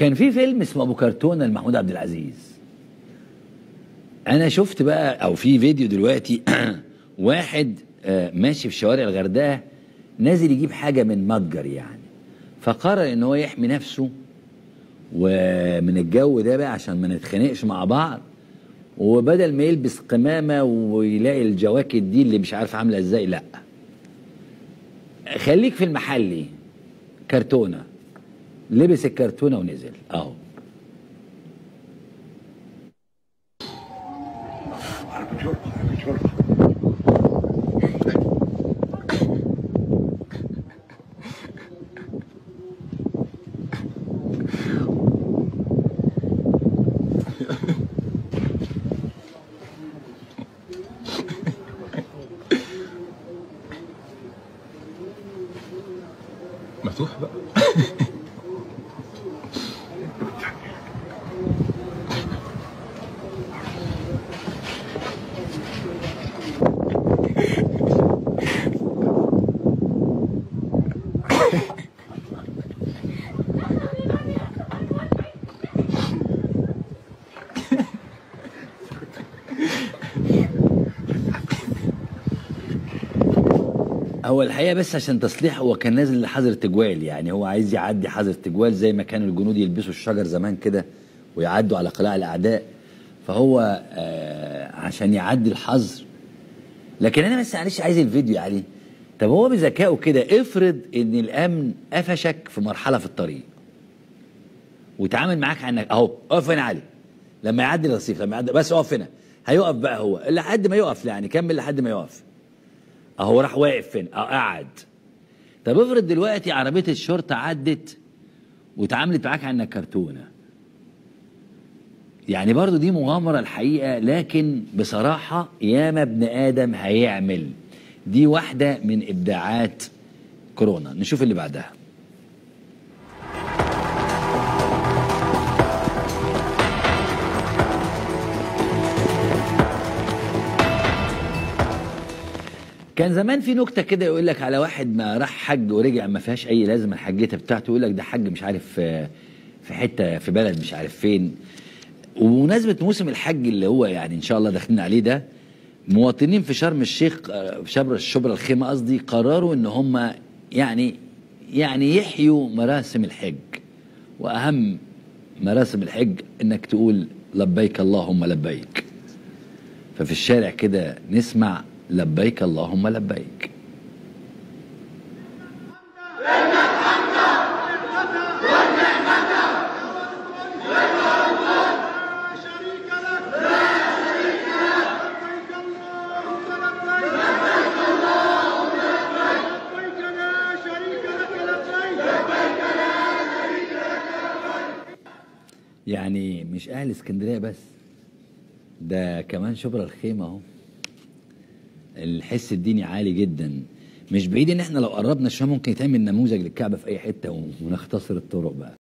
كان في فيلم اسمه ابو كرتونه لمحمود عبد العزيز انا شفت بقى او في فيديو دلوقتي واحد آه، ماشي في شوارع الغردقه نازل يجيب حاجه من متجر يعني فقرر ان هو يحمي نفسه ومن الجو ده بقى عشان ما نتخانقش مع بعض وبدل ما يلبس قمامه ويلاقي الجواكت دي اللي مش عارف عامله ازاي لا خليك في المحلي كرتونه لبس الكرتونه ونزل اهو عربية شرطة عربية شرطة مفتوح بقى هو الحقيقه بس عشان تصليح هو كان نازل لحظر تجوال يعني هو عايز يعدي حظر تجوال زي ما كانوا الجنود يلبسوا الشجر زمان كده ويعدوا على قلاع الاعداء فهو آه عشان يعدي الحظر لكن انا بس معلش عايز الفيديو يعني طب هو بذكائه كده افرض ان الامن قفشك في مرحله في الطريق وتعامل معاك عنك اهو اقف هنا علي لما يعدي الرصيف لما يعدي بس اقف هنا هيقف بقى هو لحد ما يقف يعني كمل لحد ما يقف اهو راح واقف فين اه قعد طب افرض دلوقتي عربيه الشرطه عدت واتعاملت معاك عنك كرتونه يعني برضو دي مغامرة الحقيقة لكن بصراحة ياما ابن آدم هيعمل دي واحدة من إبداعات كورونا نشوف اللي بعدها كان زمان في نكته كده يقول لك على واحد ما راح حج ورجع ما فيهاش اي لازمه الحجته بتاعته يقول لك ده حج مش عارف آه، في حته في بلد مش عارف فين وبمناسبه موسم الحج اللي هو يعني ان شاء الله داخلين عليه ده مواطنين في شرم الشيخ آه، في شبرا شبرا الخيمه قصدي قرروا ان هم يعني يعني يحيوا مراسم الحج واهم مراسم الحج انك تقول لبيك اللهم لبيك ففي الشارع كده نسمع لبيك اللهم لبيك شريك لك لا شريك لك لبيك اللهم لبيك لبيك اللهم لبيك لا شريك لك لبيك يعني مش اهل اسكندريه بس ده كمان شبرا الخيمه اهو الحس الديني عالي جدا مش بعيد ان احنا لو قربنا شويه ممكن يتعمل نموذج للكعبه في اي حته ونختصر الطرق بقى